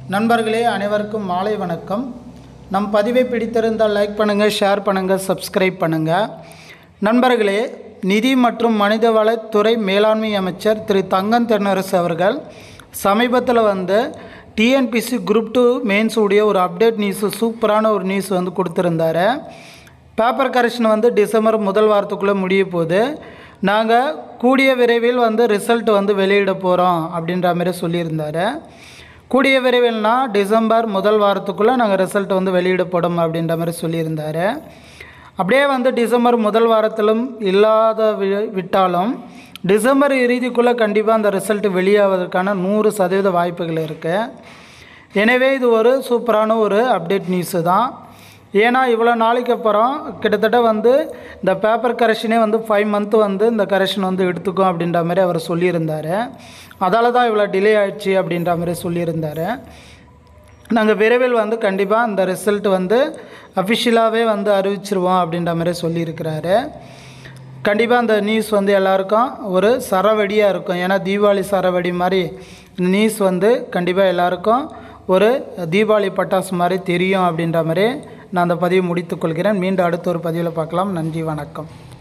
நண்பர்களே அனைவருக்கும் மாலை வணக்கம் நம் பதிவை பிடித்திருந்தால் லைக் பண்ணுங்கள் ஷேர் பண்ணுங்கள் சப்ஸ்கிரைப் பண்ணுங்கள் நண்பர்களே நிதி மற்றும் மனிதவளத்துறை மேலாண்மை அமைச்சர் திரு தங்கம் தென்னரசு அவர்கள் சமீபத்தில் வந்து டிஎன்பிசி குரூப் டூ மெயின்ஸ் உடைய ஒரு அப்டேட் நியூஸு சூப்பரான ஒரு நியூஸ் வந்து கொடுத்துருந்தாரு பேப்பர் கரெக்ஷன் வந்து டிசம்பர் முதல் வாரத்துக்குள்ளே முடிய போகுது நாங்கள் கூடிய விரைவில் வந்து ரிசல்ட் வந்து வெளியிட போகிறோம் அப்படின்ற மாதிரி சொல்லியிருந்தாரு கூடிய விரைவில்னா டிசம்பர் முதல் வாரத்துக்குள்ளே நாங்கள் ரிசல்ட் வந்து வெளியிடப்படும் அப்படின்ற மாதிரி சொல்லியிருந்தாரு அப்படியே வந்து டிசம்பர் முதல் வாரத்திலும் இல்லாத வி- விட்டாலும் டிசம்பர் இறுதிக்குள்ளே கண்டிப்பாக அந்த ரிசல்ட் வெளியாவதற்கான நூறு சதவீத வாய்ப்புகள் இருக்குது எனவே இது ஒரு சூப்பரான ஒரு அப்டேட் நியூஸு தான் ஏன்னா இவ்வளோ நாளைக்கு அப்புறம் கிட்டத்தட்ட வந்து இந்த பேப்பர் கரெக்ஷனே வந்து ஃபைவ் மந்த் வந்து இந்த கரெக்ஷன் வந்து எடுத்துக்கும் அப்படின்ற மாதிரி அவர் சொல்லியிருந்தார் அதால தான் இவ்வளோ டிலே ஆயிடுச்சு அப்படின்ற மாதிரி சொல்லியிருந்தார் நாங்கள் விரைவில் வந்து கண்டிப்பாக இந்த ரிசல்ட் வந்து அஃபிஷியலாகவே வந்து அறிவிச்சிருவோம் அப்படின்ற மாதிரி சொல்லியிருக்கிறாரு கண்டிப்பாக அந்த நியூஸ் வந்து எல்லாருக்கும் ஒரு சரவெடியாக இருக்கும் ஏன்னா தீபாவளி சரவெடி மாதிரி இந்த நியூஸ் வந்து கண்டிப்பாக எல்லாருக்கும் ஒரு தீபாவளி பட்டாசு மாதிரி தெரியும் அப்படின்ற மாதிரி நான் அந்த பதிவை முடித்துக்கொள்கிறேன் மீண்டும் அடுத்த ஒரு பதிவில் பார்க்கலாம் நன்றி வணக்கம்